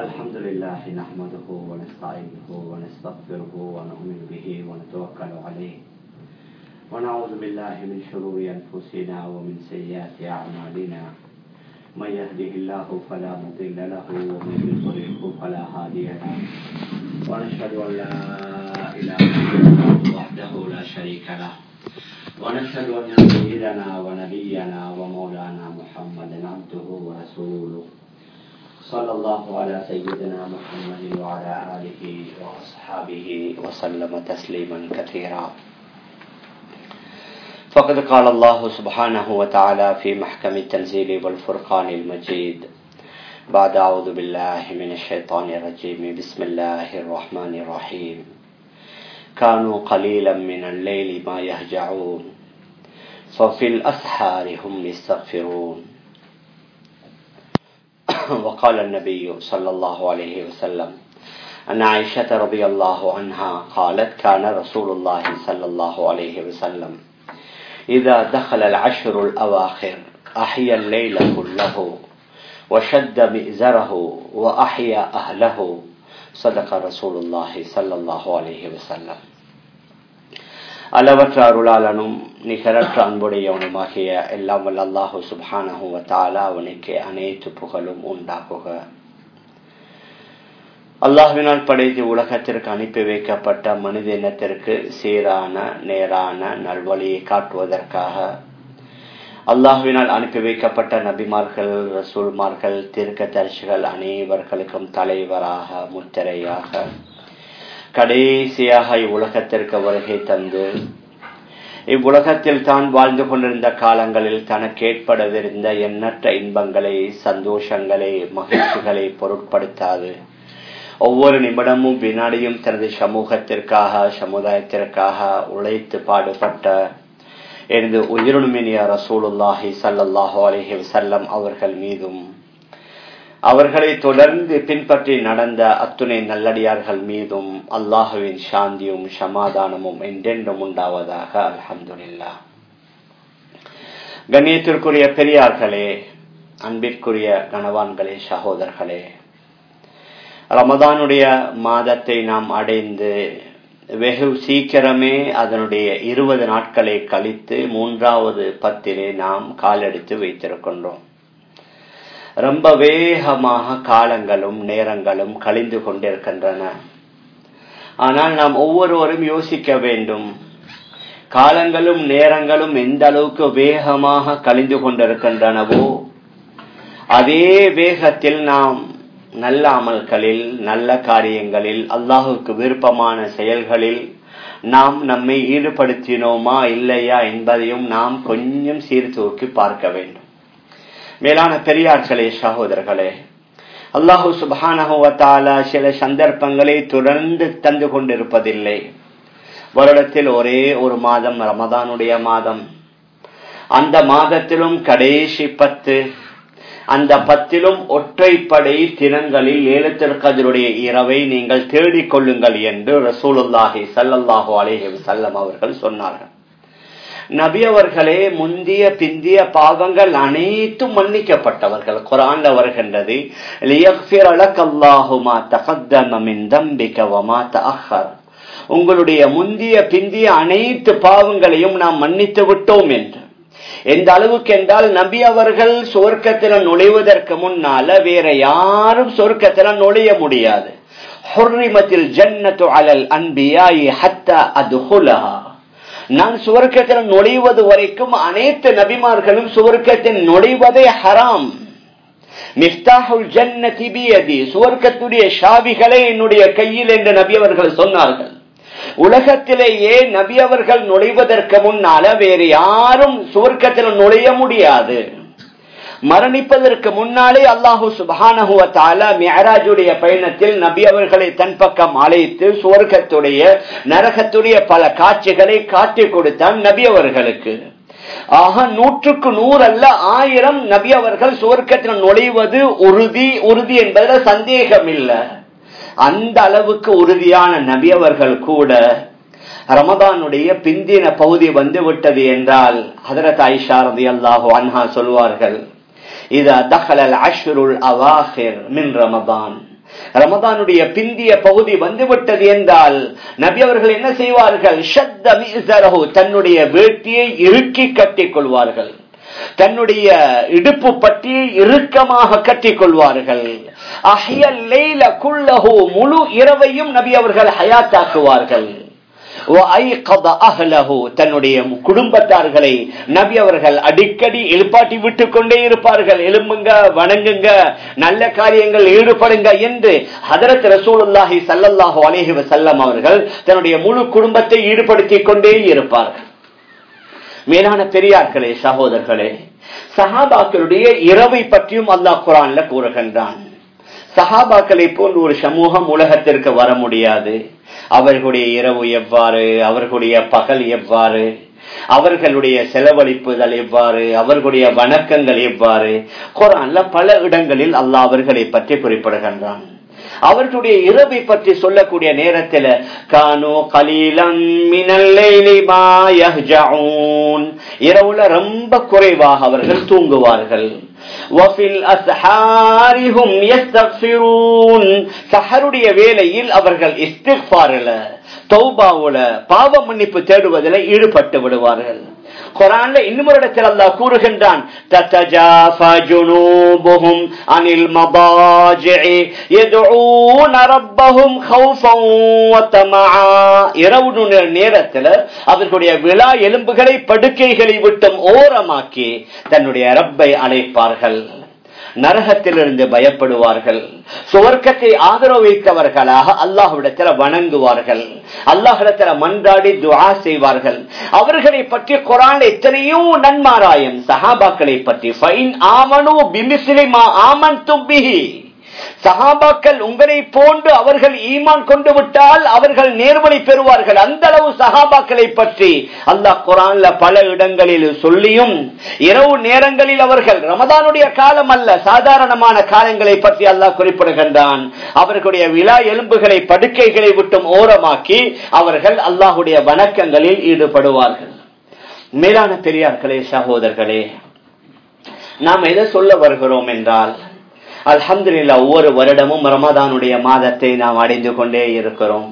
الحمد لله نحمده ونستعينه ونستغفره ونؤمن به ونتوكل عليه ونعوذ بالله من شرور أنفسنا ومن سيئات أعمالنا من يهده الله فلا مضل له ومن يضلله فلا هادي له ونشهد أن لا إله إلا الله وحده لا شريك له ونشهد أن سيدنا ونبينا ومولانا محمدا عبده ورسوله صلى الله على سيدنا محمد وعلى آله وأصحابه وسلم تسليما كثيرا فقد قال الله سبحانه وتعالى في محكم التنزيل والفرقان المجيد بعد أعوذ بالله من الشيطان الرجيم بسم الله الرحمن الرحيم كانوا قليلا من الليل ما يهجعون ففي الأسحار هم يستغفرون وقال النبي صلى الله عليه وسلم أن عائشة رضي الله عنها قالت كان رسول الله صلى الله عليه وسلم إذا دخل العشر الأواخر أحيا الليل كله وشد مئزره وأحيا أهله صدق رسول الله صلى الله عليه وسلم அளவற்ற அருளாளனும் நிகரற்ற அன்புடையவனுமாகிய எல்லாம் வல்ல அல்லாஹு சுபானஹு வத்தாலா அவனுக்கு அனைத்து புகழும் உண்டாகுக அல்லாஹுவினால் படைத்து உலகத்திற்கு அனுப்பி வைக்கப்பட்ட மனித இனத்திற்கு சீரான நேரான நல்வழியை காட்டுவதற்காக அல்லாஹுவினால் அனுப்பி வைக்கப்பட்ட நபிமார்கள் ரசூல்மார்கள் தீர்க்க தரிசிகள் அனைவர்களுக்கும் தலைவராக முத்திரையாக கடைசியாக இவ்வுலகத்திற்கு வருகை தந்து இவ்வுலகத்தில் தான் வாழ்ந்து கொண்டிருந்த காலங்களில் தனக்கு ஏற்படவிருந்த எண்ணற்ற இன்பங்களை சந்தோஷங்களை மகிழ்ச்சிகளை பொருட்படுத்தாது ஒவ்வொரு நிமிடமும் வினாடியும் தனது சமூகத்திற்காக சமுதாயத்திற்காக உழைத்து பாடுபட்ட எனது உயிருணுமினிய ரசூலுல்லாஹி சல்லாஹூ அலஹி வசல்லம் அவர்கள் மீதும் அவர்களை தொடர்ந்து பின்பற்றி நடந்த அத்துணை நல்லடியார்கள் மீதும் அல்லாஹுவின் சாந்தியும் சமாதானமும் என்றென்றும் உண்டாவதாக அலமதுல்லா கண்ணியத்திற்குரிய பெரியார்களே அன்பிற்குரிய கணவான்களே சகோதரர்களே ரமதானுடைய மாதத்தை நாம் அடைந்து வெகு சீக்கிரமே அதனுடைய இருபது நாட்களை கழித்து மூன்றாவது பத்திலே நாம் காலெடுத்து வைத்திருக்கின்றோம் ரொம்ப வேகமாக காலங்களும் நேரங்களும் கழிந்து கொண்டிருக்கின்றன ஆனால் நாம் ஒவ்வொருவரும் யோசிக்க வேண்டும் காலங்களும் நேரங்களும் எந்த அளவுக்கு வேகமாக கழிந்து கொண்டிருக்கின்றனவோ அதே வேகத்தில் நாம் நல்ல அமல்களில் நல்ல காரியங்களில் அல்லாஹுக்கு விருப்பமான செயல்களில் நாம் நம்மை ஈடுபடுத்தினோமா இல்லையா என்பதையும் நாம் கொஞ்சம் சீர்தூக்கி பார்க்க வேண்டும் மேலான பெரியார்களே சகோதரர்களே அல்லாஹு சுபானகுவத்தாலா சில சந்தர்ப்பங்களை தொடர்ந்து தந்து கொண்டிருப்பதில்லை வருடத்தில் ஒரே ஒரு மாதம் ரமதானுடைய மாதம் அந்த மாதத்திலும் கடைசி பத்து அந்த பத்திலும் ஒற்றைப்படை தினங்களில் ஏலத்திற்கதருடைய இரவை நீங்கள் தேடிக் கொள்ளுங்கள் என்று ரசூலுல்லாஹி சல்லல்லாஹு அலேஹி சல்லம் அவர்கள் சொன்னார்கள் நபி அவர்களே முந்திய பிந்திய பாவங்கள் அனைத்தும் மன்னிக்கப்பட்டவர்கள் குரான்ல வருகின்றது உங்களுடைய முந்திய பிந்திய அனைத்து பாவங்களையும் நாம் மன்னித்து விட்டோம் என்று எந்த அளவுக்கு என்றால் நபி அவர்கள் சொர்க்கத்தில நுழைவதற்கு முன்னால வேற யாரும் சொர்க்கத்தில நுழைய முடியாது ஹொர்ரிமத்தில் ஜன்னத்து அலல் அன்பியாயி ஹத்தா அது நான் சுவர்க்கத்தில் நுழைவது வரைக்கும் அனைத்து நபிமார்களும் சுவர்க்கத்தில் நுழைவதே ஹராம் மிஃப்தாஹுல் ஜன்னதி பியதி சுவர்க்கத்துடைய ஷாவிகளே என்னுடைய கையில் என்று நபி அவர்கள் சொன்னார்கள் உலகத்திலேயே நபி அவர்கள் நுழைவதற்கு முன்னால வேறு யாரும் சுவர்க்கத்தில் நுழைய முடியாது மரணிப்பதற்கு முன்னாலே அல்லாஹூ சுபானஹுவத்தால மியராஜுடைய பயணத்தில் நபி அவர்களை தன் பக்கம் அழைத்து சுவர்க்கத்துடைய நரகத்துடைய பல காட்சிகளை காட்டி கொடுத்தான் நபி அவர்களுக்கு ஆக நூற்றுக்கு நூறு அல்ல ஆயிரம் நபி அவர்கள் சுவர்க்கத்தில் நுழைவது உறுதி உறுதி என்பதில் சந்தேகம் இல்லை அந்த அளவுக்கு உறுதியான நபி அவர்கள் கூட ரமதானுடைய பிந்தின பகுதி வந்து விட்டது என்றால் ஹதரத் ஐஷா ரதி அல்லாஹு அன்ஹா சொல்வார்கள் இதா தகலல் அஷ்ருல் அவாஹிர் மின் ரமதான் ரமதானுடைய பிந்திய பகுதி வந்துவிட்டது என்றால் நபி அவர்கள் என்ன செய்வார்கள் தன்னுடைய வேட்டியை இறுக்கி கட்டிக் கொள்வார்கள் தன்னுடைய இடுப்பு பட்டியை இறுக்கமாக கட்டிக் கொள்வார்கள் முழு இரவையும் நபி அவர்கள் ஹயாத்தாக்குவார்கள் தன்னுடைய குடும்பத்தார்களை நபி அவர்கள் அடிக்கடி எழுப்பாட்டி விட்டுக் கொண்டே இருப்பார்கள் எலும்புங்க வணங்குங்க நல்ல காரியங்கள் ஈடுபடுங்க என்று ஹதரத் ரசூலுல்லாஹி சல்லல்லாஹு அலேஹி வசல்லம் அவர்கள் தன்னுடைய முழு குடும்பத்தை ஈடுபடுத்திக் கொண்டே இருப்பார்கள் மேலான பெரியார்களே சகோதரர்களே சஹாபாக்களுடைய இரவை பற்றியும் அல்லாஹ் குரான்ல கூறுகின்றான் சஹாபாக்களை போன்ற ஒரு சமூகம் உலகத்திற்கு வர முடியாது அவர்களுடைய இரவு எவ்வாறு அவர்களுடைய பகல் எவ்வாறு அவர்களுடைய செலவழிப்புகள் எவ்வாறு அவர்களுடைய வணக்கங்கள் எவ்வாறு குரான்ல பல இடங்களில் அல்லாஹ் அவர்களை பற்றி குறிப்பிடுகின்றான் அவர்களுடைய இரவை பற்றி சொல்லக்கூடிய நேரத்தில் கானோ கலீலம் இரவுல ரொம்ப குறைவாக அவர்கள் தூங்குவார்கள் சஹருடைய வேலையில் அவர்கள் இஸ்திஃபாரில தௌபாவுல பாவ மன்னிப்பு தேடுவதில் ஈடுபட்டு விடுவார்கள் குரான்ல இன்னும் ஒரு இடத்தில் அல்லா கூறுகின்றான் அனில் இரவு நேரத்தில் அவர்களுடைய விழா எலும்புகளை படுக்கைகளை விட்டும் ஓரமாக்கி தன்னுடைய ரப்பை அழைப்பார்கள் நரகத்திலிருந்து பயப்படுவார்கள் சுவர்க்கத்தை ஆதரவு வைத்தவர்களாக அல்லாஹ்விடத்தில் வணங்குவார்கள் அல்லாஹிடத்தில் மன்றாடி துவா செய்வார்கள் அவர்களை பற்றி குரான் எத்தனையோ நன்மாராயம் சஹாபாக்களை பற்றி ஆமனு பிமிசிலிமா ஆமன் தும்பிஹி சஹாபாக்கள் உங்களை போன்று அவர்கள் ஈமான் கொண்டு விட்டால் அவர்கள் நேர்வழி பெறுவார்கள் அந்த அளவு சஹாபாக்களை பற்றி அல்லாஹ் குரான்ல பல இடங்களில் சொல்லியும் இரவு நேரங்களில் அவர்கள் ரமதானுடைய காலம் அல்ல சாதாரணமான காலங்களை பற்றி அல்லாஹ் குறிப்பிடுகின்றான் அவர்களுடைய விழா எலும்புகளை படுக்கைகளை விட்டும் ஓரமாக்கி அவர்கள் அல்லாஹுடைய வணக்கங்களில் ஈடுபடுவார்கள் மேலான பெரியார்களே சகோதரர்களே நாம் எதை சொல்ல வருகிறோம் என்றால் அல்ஹம்துலில்லா ஒவ்வொரு வருடமும் ரமதானுடைய மாதத்தை நாம் அடைந்து கொண்டே இருக்கிறோம்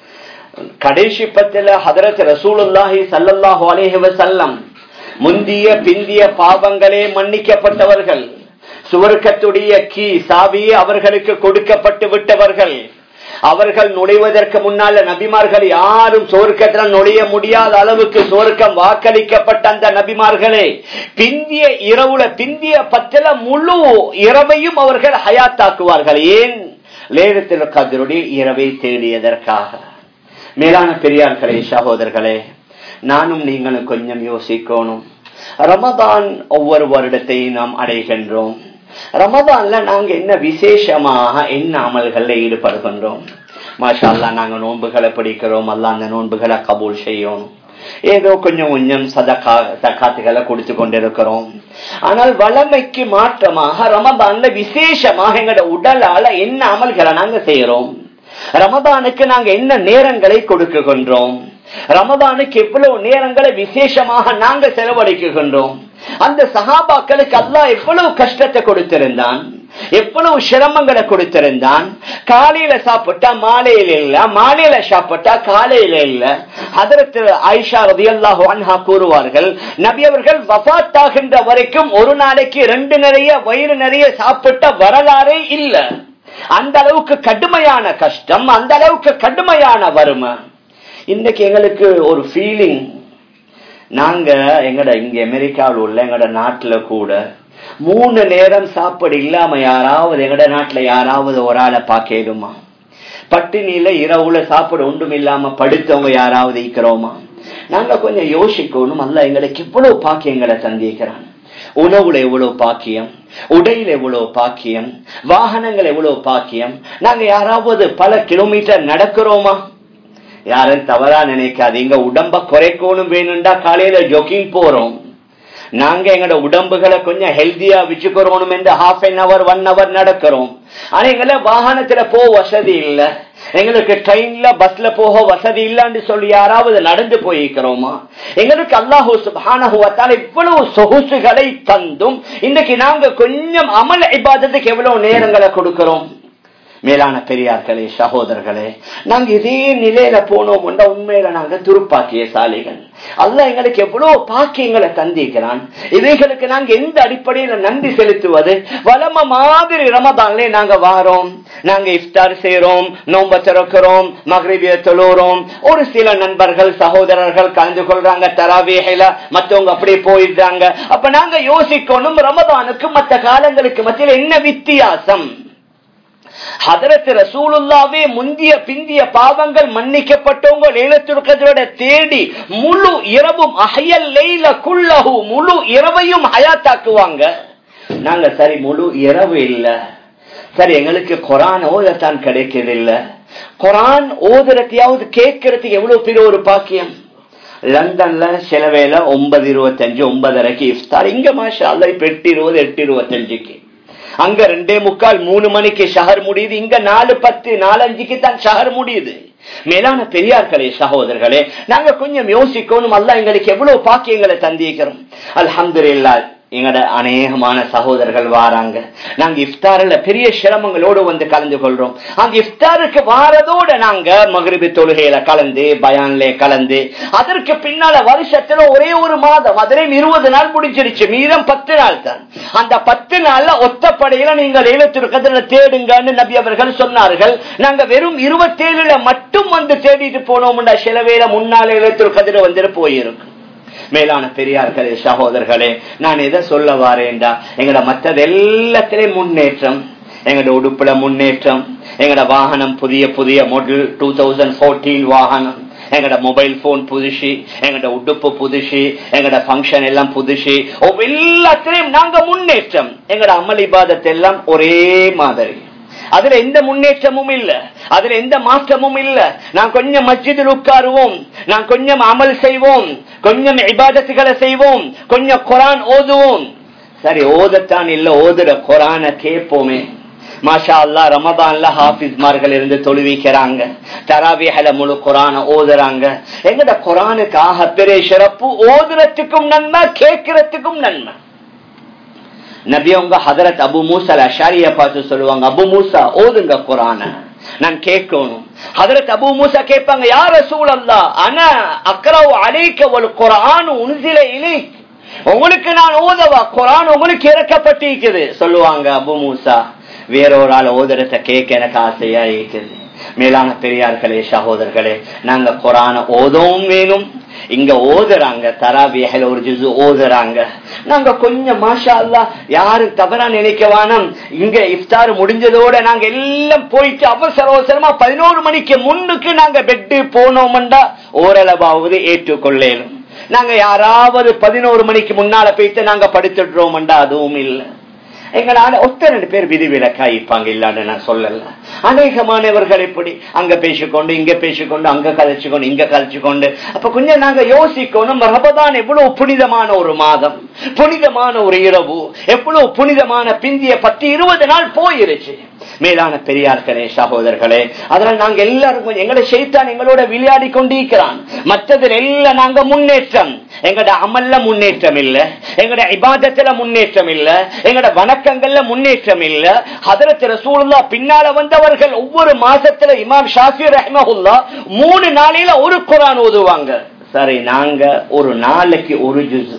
கடைசி பத்தில ஹதரத் ரசூலுல்லாஹி சல்லல்லாஹு அலைஹி வஸல்லம் முந்திய பிந்திய பாவங்களே மன்னிக்கப்பட்டவர்கள் சுவர்க்கத்துடைய கீ சாவியே அவர்களுக்கு கொடுக்கப்பட்டு விட்டவர்கள் அவர்கள் நுழைவதற்கு முன்னால நபிமார்கள் யாரும் சுவர்க்கத்தில் நுழைய முடியாத அளவுக்கு சுவர்க்கம் வாக்களிக்கப்பட்ட அந்த நபிமார்களே பிந்திய இரவுல பிந்திய பத்தில முழு இரவையும் அவர்கள் ஹயாத்தாக்குவார்கள் ஏன் லேலத்தில் கதருடைய இரவை தேடியதற்காக மேலான பெரியார்களே சகோதரர்களே நானும் நீங்களும் கொஞ்சம் யோசிக்கணும் ரமதான் ஒவ்வொரு வருடத்தையும் நாம் அடைகின்றோம் ரமதான்ல நாங்க என்ன விசேஷமாக என்ன அமல்கள்ல ஈடுபடுகின்றோம் மாஷா அல்லா நாங்க நோன்புகளை பிடிக்கிறோம் அல்ல அந்த நோன்புகளை கபூல் செய்யணும் ஏதோ கொஞ்சம் கொஞ்சம் சதக்கா தக்காத்துகளை கொடுத்து கொண்டிருக்கிறோம் ஆனால் வளமைக்கு மாற்றமாக ரமதான்ல விசேஷமாக எங்களோட உடலால என்ன அமல்களை நாங்க செய்யறோம் ரமதானுக்கு நாங்க என்ன நேரங்களை கொடுக்குகின்றோம் ரமதானுக்கு எவ்வளவு நேரங்களை விசேஷமாக நாங்க செலவழிக்குகின்றோம் அந்த சகாபாக்களுக்கு அல்லா எவ்வளவு கஷ்டத்தை கொடுத்திருந்தான் எவ்வளவு சிரமங்களை கொடுத்திருந்தான் காலையில சாப்பிட்டா மாலையில இல்ல மாலையில சாப்பிட்டா காலையில இல்ல அதற்கு ஆயிஷா ரதி அல்லாஹு அன்ஹா கூறுவார்கள் நபி அவர்கள் வபாத்தாகின்ற வரைக்கும் ஒரு நாளைக்கு ரெண்டு நிறைய வயிறு நிறைய சாப்பிட்ட வரலாறே இல்ல அந்த அளவுக்கு கடுமையான கஷ்டம் அந்த அளவுக்கு கடுமையான வறுமை இன்னைக்கு எங்களுக்கு ஒரு ஃபீலிங் நாங்க எங்கட இங்க அமெரிக்காவில் உள்ள எங்கட நாட்டுல கூட மூணு நேரம் சாப்பாடு இல்லாம யாராவது எங்கட நாட்டுல யாராவது ஒரு ஆளை பார்க்கலுமா பட்டினியில இரவுல சாப்பாடு ஒன்றும் இல்லாம படுத்தவங்க யாராவது இருக்கிறோமா நாங்க கொஞ்சம் யோசிக்கணும் அல்ல எங்களுக்கு இவ்வளவு பாக்கியங்களை சந்திக்கிறான் உணவுல எவ்வளவு பாக்கியம் உடையில எவ்வளவு பாக்கியம் வாகனங்கள் எவ்வளவு பாக்கியம் நாங்க யாராவது பல கிலோமீட்டர் நடக்கிறோமா யாரும் தவறா நினைக்காதீங்க உடம்ப குறைக்கணும் வேணும்டா காலையில ஜொக்கிங் போறோம் நாங்க எங்களோட உடம்புகளை கொஞ்சம் ஹெல்த்தியா வச்சுக்கிறோம் என்று half an hour one hour நடக்கிறோம் ஆனா எங்களை வாகனத்துல போக வசதி இல்ல எங்களுக்கு ட்ரெயின்ல பஸ்ல போக வசதி இல்லன்னு சொல்லி யாராவது நடந்து போயிருக்கிறோமா எங்களுக்கு அல்லாஹூ சுபானஹுவத்தால் இவ்வளவு சொகுசுகளை தந்தும் இன்னைக்கு நாங்க கொஞ்சம் அமல் இபாதத்துக்கு எவ்வளவு நேரங்களை கொடுக்கிறோம் மேலான பெரியார்களே சகோதரர்களே நாங்க இதே நிலையில போனோம் உண்மையில நாங்க துருப்பாக்கிய சாலைகள் அல்ல எங்களுக்கு எவ்வளவு பாக்கியங்களை தந்திக்கிறான் இவைகளுக்கு நாங்க எந்த அடிப்படையில நன்றி செலுத்துவது வளம மாதிரி ரமதான்ல நாங்க வாரோம் நாங்க இஃப்தார் செய்யறோம் நோம்ப திறக்கிறோம் மகரிபிய தொழுறோம் ஒரு சில நண்பர்கள் சகோதரர்கள் கலந்து கொள்றாங்க தராவேகையில மத்தவங்க அப்படியே போயிடுறாங்க அப்ப நாங்க யோசிக்கணும் ரமதானுக்கு மற்ற காலங்களுக்கு மத்தியில் என்ன வித்தியாசம் ஹதரத் ரசூலுல்லாவே முந்திய பிந்திய பாவங்கள் மன்னிக்கப்பட்டவங்க லேலத்துருக்கதோட தேடி முழு இரவும் அஹயல் லைல குல்லஹு முழு இரவையும் ஹயாத்தாக்குவாங்க நாங்க சரி முழு இரவு இல்ல சரி எங்களுக்கு குரான் ஓதத்தான் கிடைக்கவில்லை குரான் ஓதுறதையாவது கேட்கறதுக்கு எவ்வளவு பெரிய ஒரு பாக்கியம் லண்டன்ல சில வேலை ஒன்பது இருபத்தஞ்சு ஒன்பதரைக்கு இஃப்தார் இங்க மாஷா அல்ல இப்ப எட்டு இருபது எட்டு இருபத்தஞ்சுக்கு அங்க ரெண்டே முக்கால் மூணு மணிக்கு ஷஹர் முடியுது இங்க நாலு பத்து நாலஞ்சுக்கு தான் ஷஹர் முடியுது மேலான பெரியார்களே சகோதரர்களே நாங்க கொஞ்சம் யோசிக்கணும் அல்ல எங்களுக்கு எவ்வளவு பாக்கியங்களை தந்திக்கிறோம் அல்ஹம்து எங்கட அநேகமான சகோதரர்கள் வாராங்க நாங்க இஃப்தாரில் பெரிய சிரமங்களோடு வந்து கலந்து கொள்றோம் அந்த இஃப்தாருக்கு வாரதோட நாங்க மகிழ்வு தொழுகையில கலந்து பயான்ல கலந்து அதற்கு பின்னால வருஷத்துல ஒரே ஒரு மாதம் அதிலே இருபது நாள் முடிஞ்சிருச்சு மீதம் பத்து நாள் தான் அந்த பத்து நாள்ல ஒத்தப்படையில நீங்கள் எழுத்திருக்கிறதுல தேடுங்கன்னு நபி அவர்கள் சொன்னார்கள் நாங்க வெறும் இருபத்தேழுல மட்டும் வந்து தேடிட்டு போனோம்டா சில வேலை முன்னால எழுத்திருக்கிறதுல வந்துட்டு போயிருக்கும் மேலான பெரியார்களே சகோதரர்களே நான் எதை சொல்ல வாரேன்டா எங்கட மற்றது எல்லாத்திலையும் முன்னேற்றம் எங்கட உடுப்புல முன்னேற்றம் எங்கட வாகனம் புதிய புதிய மாடல் டூ தௌசண்ட் போர்டீன் வாகனம் எங்கட மொபைல் போன் புதுசு எங்கட உடுப்பு புதுசு எங்கட பங்கன் எல்லாம் புதுசு எல்லாத்திலையும் நாங்க முன்னேற்றம் எங்கட அமல் இபாதத்தை எல்லாம் ஒரே மாதிரி அதுல எந்த முன்னேற்றமும் இல்ல அதுல எந்த மாற்றமும் இல்ல நான் கொஞ்சம் மஸ்ஜிதில் உட்காருவோம் நான் கொஞ்சம் அமல் செய்வோம் கொஞ்சம் இபாதத்துகளை செய்வோம் கொஞ்சம் குரான் ஓதுவோம் சரி ஓதத்தான் இல்ல ஓதுற குரான கேட்போமே மாஷா அல்லா ரமதான்ல ஹாபிஸ்மார்கள் இருந்து தொழுவிக்கிறாங்க தராவிகளை முழு குரான ஓதுறாங்க எங்கட குரானுக்கு ஆக பெரிய சிறப்பு ஓதுறதுக்கும் நன்மை கேட்கறதுக்கும் நன்மை நபியவங்க ஹதரத் அபு மூசா அஷாரிய பார்த்து சொல்லுவாங்க அபு மூசா ஓதுங்க குரான நான் கேட்கணும் ஹதரத் அபு மூசா கேட்பாங்க யார சூழல்லா அன அக்கரவு அழைக்க ஒரு குரான் உன்சில இலை உங்களுக்கு நான் ஓதவா குரான் உங்களுக்கு இறக்கப்பட்டிருக்குது சொல்லுவாங்க அபு மூசா வேறொரு ஆள் ஓதுறத கேட்க எனக்கு ஆசையா இருக்குது மேலான பெரியார்களே சகோதரர்களே நாங்க குரான ஓதவும் வேணும் இங்க ஓதுறாங்க தராவியல ஒரு ஜிசு ஓதுறாங்க நாங்க கொஞ்சம் மாஷா அல்லா யாரும் தவறா நினைக்க வேணாம் இங்க இஃப்தார் முடிஞ்சதோட நாங்க எல்லாம் போயிட்டு அவசர அவசரமா பதினோரு மணிக்கு முன்னுக்கு நாங்க பெட்டு போனோம்டா ஓரளவாவது ஏற்றுக்கொள்ளேனும் நாங்க யாராவது பதினோரு மணிக்கு முன்னால போயிட்டு நாங்க படுத்துடுறோம்டா அதுவும் இல்லை எங்களால ஒத்த ரெண்டு பேர் விதிவிலக்காயிப்பாங்க இல்லான்னு நான் சொல்லல அநேகமானவர்கள் எப்படி அங்க பேசிக்கொண்டு இங்க பேசிக்கொண்டு அங்க கதைச்சுக்கொண்டு இங்க கதைச்சுக்கொண்டு அப்ப கொஞ்சம் நாங்க யோசிக்கணும் ரபதான் எவ்வளவு புனிதமான ஒரு மாதம் புனிதமான ஒரு இரவு எவ்வளவு புனிதமான பிந்திய பத்து இருபது நாள் போயிருச்சு மேலான பெரியார்களே சகோதரர்களே அதனால் நாங்க எல்லாரும் எங்கட செய்தான் எங்களோட விளையாடி கொண்டிருக்கிறான் மற்றதில் எல்லாம் நாங்க முன்னேற்றம் எங்கட அமல்ல முன்னேற்றம் இல்ல எங்கட இபாதத்துல முன்னேற்றம் இல்ல எங்கட வணக்கங்கள்ல முன்னேற்றம் இல்ல ஹதரத் ரசூலுல்லா பின்னால வந்தவர்கள் ஒவ்வொரு மாசத்துல இமாம் ஷாஃபி ரஹ்மஹுல்லா மூணு நாளையில ஒரு குரான் ஓதுவாங்க சரி நாங்க ஒரு நாளைக்கு ஒரு ஜுஸ்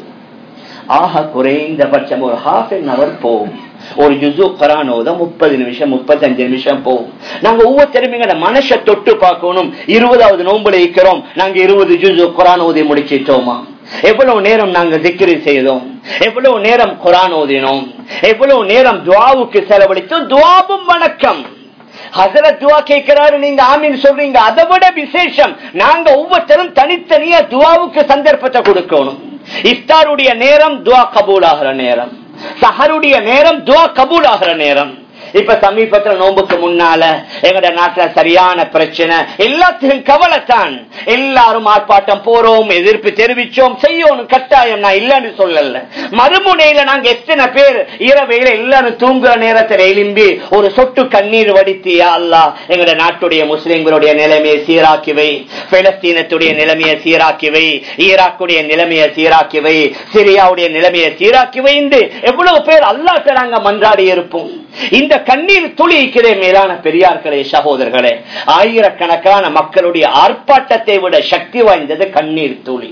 ஆக குறைந்தபட்சம் ஒரு ஹாஃப் அன் அவர் போகும் ஒரு ஜுசு கரானோத முப்பது நிமிஷம் முப்பத்தஞ்சு நிமிஷம் போகும் நாங்க ஒவ்வொருத்தரும் எங்க மனசை தொட்டு பார்க்கணும் இருபதாவது நோன்புல இருக்கிறோம் நாங்க இருபது ஜுசு குரான் ஓதி முடிச்சிட்டோமா எவ்வளவு நேரம் நாங்க திக்கிரி செய்தோம் எவ்வளவு நேரம் குரான் ஓதினோம் எவ்வளவு நேரம் துவாவுக்கு செலவழித்தோம் துவாவும் வணக்கம் ஹசரத் துவா கேட்கிறாரு நீங்க ஆமீன் சொல்றீங்க அதை விட விசேஷம் நாங்க ஒவ்வொருத்தரும் தனித்தனியா துவாவுக்கு சந்தர்ப்பத்தை கொடுக்கணும் இஃப்தாருடைய நேரம் துவா கபூல் ஆகிற நேரம் சஹருடைய நேரம் துவா கபூல் ஆகிற நேரம் இப்ப சமீபத்துல நோம்புக்கு முன்னால எங்கட நாட்டுல சரியான பிரச்சனை எல்லாத்துக்கும் கவலைத்தான் எல்லாரும் ஆர்ப்பாட்டம் போறோம் எதிர்ப்பு தெரிவிச்சோம் செய்யணும் கட்டாயம் நான் இல்லன்னு சொல்லல மறுமுனையில நாங்க எத்தனை பேர் இரவையில எல்லாரும் தூங்குற நேரத்தில் எலும்பி ஒரு சொட்டு கண்ணீர் வடித்தியா அல்லா எங்கட நாட்டுடைய முஸ்லிம்களுடைய நிலைமையை சீராக்கிவை பெலஸ்தீனத்துடைய நிலைமையை சீராக்கிவை ஈராக்குடைய நிலைமையை சீராக்கிவை சிரியாவுடைய நிலைமையை சீராக்கிவை என்று எவ்வளவு பேர் அல்லாட்ட நாங்க மன்றாடி இருப்போம் இந்த கண்ணீர் துளிக்கிறே மேலான பெரியார்களே சகோதரர்களே ஆயிரக்கணக்கான மக்களுடைய ஆர்ப்பாட்டத்தை விட சக்தி வாய்ந்தது கண்ணீர் துளி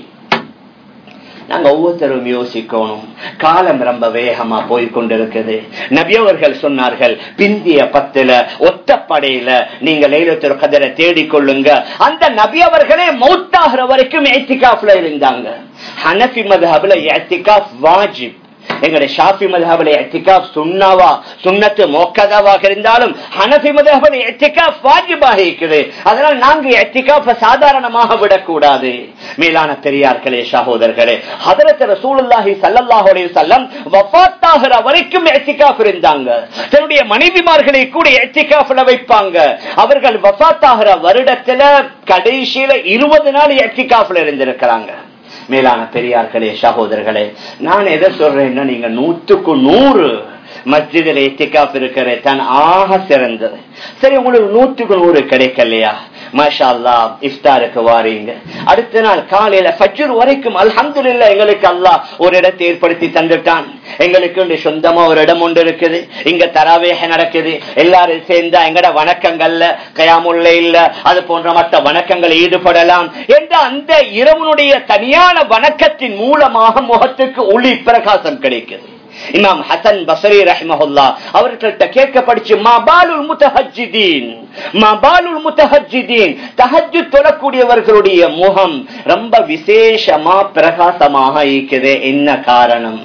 நாங்க ஒவ்வொருத்தரும் யோசிக்கணும் காலம் ரொம்ப வேகமா போய் கொண்டிருக்குது நபியவர்கள் சொன்னார்கள் பிந்திய பத்துல ஒத்தப்படையில நீங்க லைலத்துர் கதரை தேடிக்கொள்ளுங்க அந்த நபியவர்களே மௌத்தாகிற வரைக்கும் ஏத்திகாப்ல இருந்தாங்க ஹனபி மதஹப்ல ஏத்திகாப் வாஜிப் எங்களுடைய ஷாஃபி மதஹபுல எத்திகாப் சுண்ணாவா சுண்ணத்து மோக்கதாவாக இருந்தாலும் ஹனபி மதஹபுல எத்திகாப் வாஜிபாக இருக்குது அதனால் நாங்க எத்திகாப்ப சாதாரணமாக விடக்கூடாது மேலான பெரியார்களே சகோதரர்களே ஹதரத் ரசூலுல்லாஹி ஸல்லல்லாஹு அலைஹி வஸல்லம் வஃபாத்தாகிற வரைக்கும் எத்திகாப் இருந்தாங்க தன்னுடைய மனைவிமார்களை கூட எத்திகாப்ல வைப்பாங்க அவர்கள் வஃபாத்தாகிற வருடத்துல கடைசியில இருபது நாள் எத்திகாப்ல இருந்திருக்கிறாங்க மேலான பெரியார்களே சகோதரர்களே நான் எதை சொல்றேன்னா நீங்க நூத்துக்கு நூறு மஸ்ஜிதில் எத்திகாப் இருக்கிற தான் ஆக சிறந்தது சரி உங்களுக்கு நூற்றுக்கு நூறு கிடைக்கலையா மாஷா அல்லா இஃப்தாருக்கு வாரீங்க அடுத்த நாள் காலையில ஃபஜ்ர் வரைக்கும் அல்ஹம்துலில்லாஹ் எங்களுக்கு அல்லாஹ் ஒரு இடத்தை ஏற்படுத்தி தந்துட்டான் எங்களுக்கு இங்க சொந்தமா ஒரு இடம் ஒன்று இருக்குது இங்க தராவேக நடக்குது எல்லாரும் சேர்ந்தா எங்கட வணக்கங்கள்ல கயாமுல்ல இல்ல அது போன்ற மற்ற வணக்கங்கள் ஈடுபடலாம் என்ற அந்த இரவனுடைய தனியான வணக்கத்தின் மூலமாக முகத்துக்கு ஒளி பிரகாசம் கிடைக்குது இமாம் ஹசன் பசரி ரஹ்மஹுல்லா அவர்கள்ட்ட கேட்கப்படுச்சு மாபாலுல் முத்தஹஜிதீன் மாபாலுல் முத்தஹஜிதீன் தஹஜ்ஜு தொழக்கூடியவர்களுடைய முகம் ரொம்ப விசேஷமா பிரகாசமாக இருக்குது என்ன காரணம்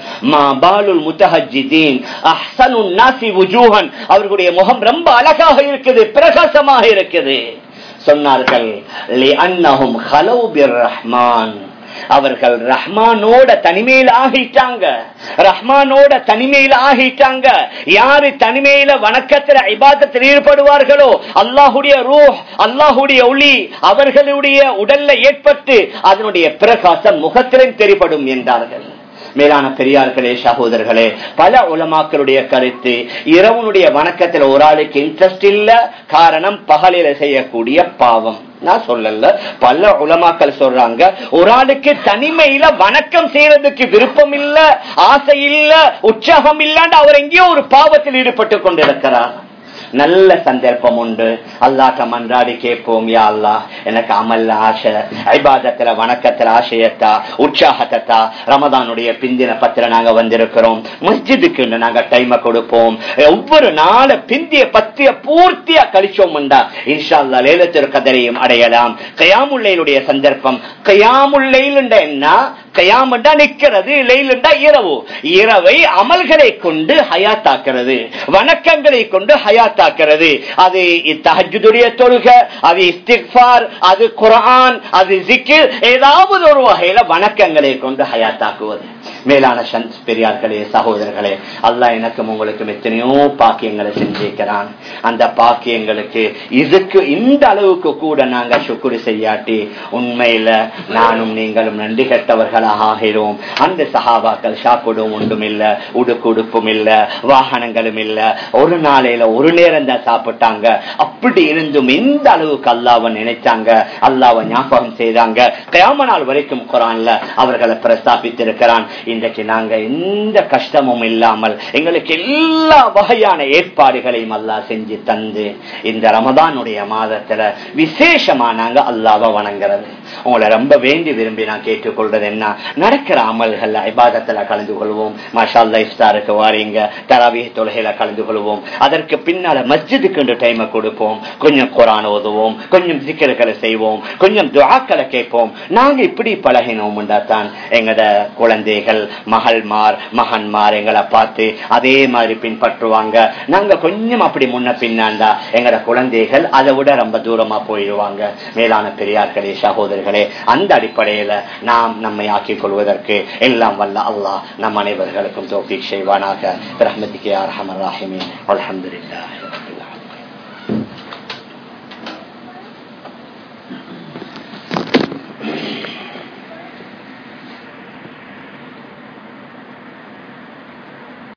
மாபாலுல் முத்தஹஜிதீன் அஹ்சனுன் நாசி வுஜூஹன் அவர்களுடைய முகம் ரொம்ப அழகாக இருக்குது பிரகாசமாக இருக்குது சொன்னார்கள் லிஅன்னஹும் ஹலவு பிர் ரஹ்மான் அவர்கள் ரஹ்மானோட தனிமையில ஆகிட்டாங்க ரஹ்மானோட தனிமையில ஆகிட்டாங்க யாரு தனிமையில வணக்கத்துல இபாதத்தில் ஈடுபடுவார்களோ அல்லாஹுடைய ரூஹ் அல்லாஹுடைய ஒளி அவர்களுடைய உடல்ல ஏற்பட்டு அதனுடைய பிரகாசம் முகத்திலும் தெரிபடும் என்றார்கள் மேலான பெரியார்களே சகோதரர்களே பல உலமாக்களுடைய கருத்து இரவனுடைய வணக்கத்துல ஒரு ஆளுக்கு இன்ட்ரெஸ்ட் இல்ல காரணம் பகலில செய்யக்கூடிய பாவம் நான் சொல்லல பல உலமாக்கள் சொல்றாங்க ஒரு ஆளுக்கு தனிமையில வணக்கம் செய்யறதுக்கு விருப்பம் இல்ல ஆசை இல்ல உற்சாகம் இல்லாண்டு அவர் எங்கேயோ ஒரு பாவத்தில் ஈடுபட்டு கொண்டிருக்கிறார் நல்ல சந்தர்ப்பம் உண்டு அல்லாட்ட மன்றாடி கேட்போம் யா அல்லா எனக்கு அமல்ல ஆசை ஐபாதத்துல வணக்கத்துல ஆசையத்தா உற்சாகத்தா ரமதானுடைய பிந்தின பத்திர நாங்க வந்திருக்கிறோம் மஸ்ஜிதுக்கு நாங்க டைம கொடுப்போம் ஒவ்வொரு நாள் பிந்திய பத்திய பூர்த்தியா கழிச்சோம்டா இன்ஷா அல்லா லேலத்திரு கதரையும் அடையலாம் கயாமுல்லையினுடைய சந்தர்ப்பம் கயாமுல்லையில் என்ன கயாமண்டா நிக்கிறது லெயிலுண்டா இரவு இரவை அமல்களை கொண்டு ஹயாத்தாக்குறது வணக்கங்களை கொண்டு ஹயாத்தாக்குறது அது தஹஜுடைய தொழுக அது இஸ்திக்பார் அது குரான் அது ஜிக்கிர் ஏதாவது ஒரு வகையில வணக்கங்களை கொண்டு ஹயாத்தாக்குவது மேலான பெரியார்களே சகோதரர்களே அல்லாஹ் எனக்கும் உங்களுக்கும் எத்தனையோ பாக்கியங்களை செஞ்சிருக்கிறான் அந்த பாக்கியங்களுக்கு இதுக்கு இந்த அளவுக்கு கூட நாங்க சுக்குரு செய்யாட்டி உண்மையில நானும் நீங்களும் நன்றி கெட்டவர்களாக ஆகிறோம் அந்த சகாபாக்கள் சாப்பிடும் ஒன்றும் இல்ல உடுக்கு உடுப்பும் இல்ல வாகனங்களும் இல்ல ஒரு நாளையில ஒரு நேரம் தான் சாப்பிட்டாங்க அப்படி இருந்தும் இந்த அளவுக்கு அல்லாவை நினைச்சாங்க அல்லாவை ஞாபகம் செய்தாங்க கிராம நாள் வரைக்கும் குரான்ல அவர்களை பிரஸ்தாபித்திருக்கிறான் இன்றைக்கு நாங்க எந்த கஷ்டமும் இல்லாமல் எங்களுக்கு எல்லா வகையான ஏற்பாடுகளையும் அல்லா செஞ்சு தந்து இந்த ரமதானுடைய மாதத்துல விசேஷமா நாங்க அல்லாவை வணங்குறது உங்களை ரொம்ப வேண்டி விரும்பி நான் கேட்டுக்கொள்றது என்ன நடக்கிற அமல்கள் ஐபாதத்துல கலந்து கொள்வோம் மஷால்லா இஃப்தாருக்கு வாரீங்க தராவிய தொழுகையில கலந்து கொள்வோம் அதற்கு பின்னால மஸ்ஜிதுக்கு டைமை கொடுப்போம் கொஞ்சம் குரான் ஓதுவோம் கொஞ்சம் சிக்கல்களை செய்வோம் கொஞ்சம் துவாக்களை கேட்போம் நாங்க இப்படி பழகினோம்டா தான் எங்கட குழந்தைகள் மகள்மார் மகன்மார் எங்களை பார்த்து அதே மாதிரி பின்பற்றுவாங்க நாங்க கொஞ்சம் அப்படி முன்ன பின்னாண்டா எங்கட குழந்தைகள் அதை விட ரொம்ப தூரமா போயிடுவாங்க மேலான பெரியார்களே சகோதரர்களே அந்த அடிப்படையில நாம் நம்மை ஆக்கிக் கொள்வதற்கு எல்லாம் வல்ல அல்லாஹ் நம் அனைவர்களுக்கும் தோப்பி செய்வானாக ரஹமதிக்கு அரஹமர் ராஹிமி அலமதுல்லா